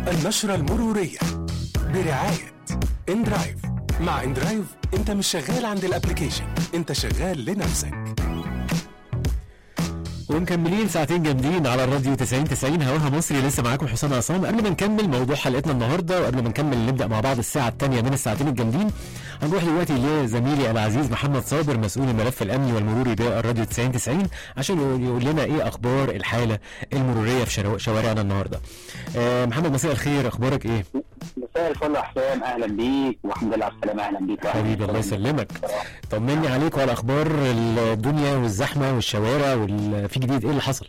النشرة المرورية برعاية اندرايف مع اندرايف انت مش شغال عند الابليكيشن انت شغال لنفسك ومكملين ساعتين جامدين على الراديو 90 90 هواها مصري لسه معاكم حسام عصام قبل ما نكمل موضوع حلقتنا النهارده وقبل ما نكمل نبدا مع بعض الساعه الثانيه من الساعتين الجامدين هنروح دلوقتي لزميلي العزيز محمد صابر مسؤول الملف الامني والمروري بالراديو 90 90 عشان يقول يقول لنا ايه اخبار الحاله المروريه في شرو- شوارعنا النهارده. آه محمد مساء الخير اخبارك ايه؟ مساء الفل يا حسام اهلا بيك والحمد لله على السلامه اهلا بيك وأهلاً حبيبي الله وسهلاً. يسلمك طمني عليك وعلى اخبار الدنيا والزحمه والشوارع وال... في جديد ايه اللي حصل؟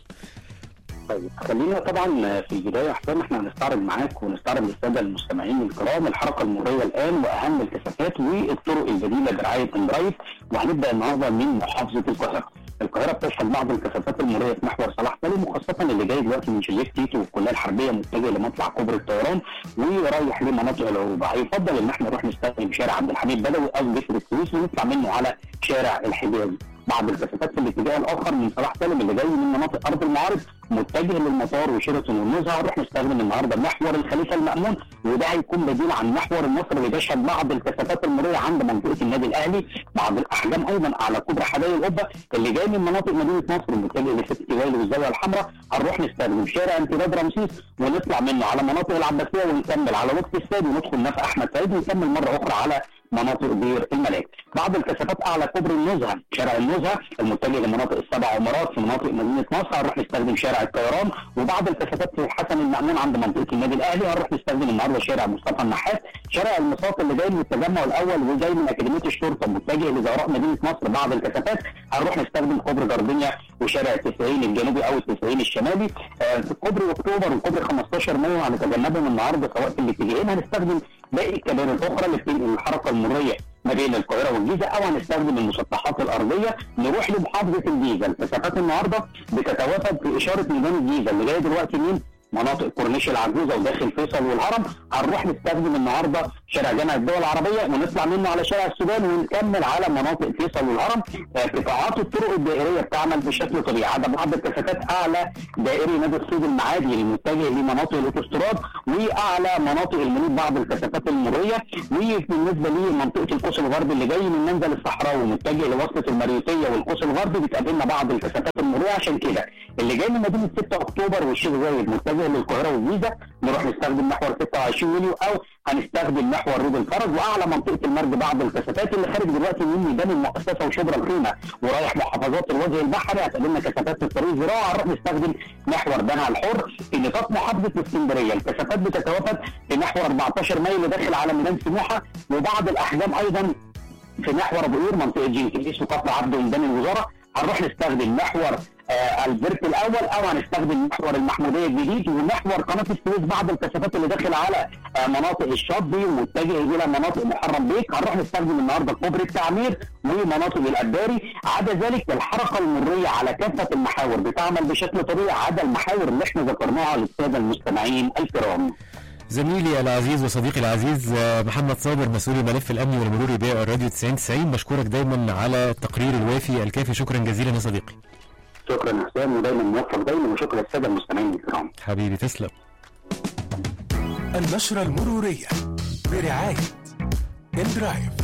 طيب خلينا طبعا في البدايه يا حسام احنا هنستعرض معاك ونستعرض للساده المستمعين الكرام الحركه المروريه الان واهم الكثافات والطرق البديله برعايه اندرايف وهنبدا النهارده من محافظه القاهره. القاهره بتشهد بعض الكثافات المروريه في محور صلاح سالم وخاصه اللي جاي دلوقتي من شريف تيتو والكليه الحربيه متجه لمطلع كوبري الطيران ورايح لمناطق العروبه هيفضل ان احنا نروح نستخدم شارع عبد الحميد بدوي او جسر السويس ونطلع منه على شارع الحجاز. بعض الكثافات في الاتجاه الاخر من صلاح سالم اللي جاي من مناطق ارض المعارض متجه للمطار وشيراتون والنزهه نروح نستخدم النهارده محور الخليفه المامون وده هيكون بديل عن محور النصر اللي بيشهد بعض الكثافات المروريه عند منطقه النادي الاهلي بعض الاحجام ايضا على كوبري حدائق القبه اللي جاي من مناطق مدينه نصر متجه لست وائل والزاويه الحمراء هنروح نستخدم شارع امتداد رمسيس ونطلع منه على مناطق العباسيه ونكمل على وقت الساد وندخل نفق احمد سعيد ونكمل مره اخرى على مناطق دير الملاك بعض الكثافات اعلى كوبري النزهه شارع النزهه المتجه لمناطق السبع عمارات في مناطق مدينه نصر هنروح نستخدم شارع الطيران وبعض الكثافات في الحسن المامون عند منطقه النادي الاهلي هنروح نستخدم النهارده شارع مصطفى النحاس شارع المساق اللي جاي من التجمع الاول وجاي من اكاديميه الشرطه متجه لزهراء مدينه نصر بعض الكثافات هنروح نستخدم كوبري جردنيا وشارع التسعين الجنوبي او التسعين الشمالي آه، في كوبري اكتوبر وكوبري 15 مايو هنتجنبهم النهارده سواء في الاتجاهين هنستخدم باقي الكباري الاخرى اللي بتنقل الحركه المروريه ما بين القاهره والجيزه او هنستخدم المسطحات الارضيه نروح لمحافظه الجيزه الكثافات النهارده بتتوافد في اشاره ميدان الجيزه اللي جايه دلوقتي من مناطق كورنيش العجوزه وداخل فيصل والهرم هنروح نستخدم النهارده شارع جامع الدول العربيه ونطلع منه على شارع السودان ونكمل على مناطق فيصل والهرم آه، قطاعات الطرق الدائريه بتعمل بشكل طبيعي عدا بعض الكثافات اعلى دائري نادي الصيد المعادي المتجه لمناطق الاوتوستراد واعلى مناطق المنوب بعض الكثافات المروريه وبالنسبه لمنطقه القوس الغربي اللي جاي من منزل الصحراوي متجه لوصله المريوطيه والقوس الغربي بتقابلنا بعض الكثافات المروريه عشان كده اللي جاي من مدينه 6 اكتوبر والشيخ زايد متجه للقاهره والجيزه نروح نستخدم محور 26 يوليو او هنستخدم محور رود الفرج واعلى منطقه المرج بعض الكثافات اللي خارج دلوقتي من ميدان المؤسسه وشبرا الخيمه ورايح محافظات الوجه البحري هتقابلنا كثافات في الطريق الزراعي هنروح نستخدم محور بنها الحر في نطاق محافظه الاسكندريه الكثافات بتتوافد في محور 14 مايو اللي داخل على ميدان سموحه وبعض الاحجام ايضا في محور ابو قير منطقه جنكيز وكفر عبده وميدان الوزاره هنروح نستخدم محور آه البرت الاول او هنستخدم محور المحموديه الجديد ومحور قناه السويس بعض الكثافات اللي داخل على آه مناطق الشاطبي ومتجه الى مناطق محرم بيك هنروح نستخدم النهارده كوبري التعمير ومناطق الاباري عدا ذلك الحركه المريه على كافه المحاور بتعمل بشكل طبيعي عدا المحاور اللي احنا ذكرناها للساده المستمعين الكرام. زميلي العزيز وصديقي العزيز آه، محمد صابر مسؤول الملف الامني والمروري بالراديو 90 90 بشكرك دايما على التقرير الوافي الكافي شكرا جزيلا يا صديقي شكرا يا حسام ودايما موفق دايما وشكرا للساده المستمعين الكرام. حبيبي تسلم النشرة المرورية برعاية اندرايف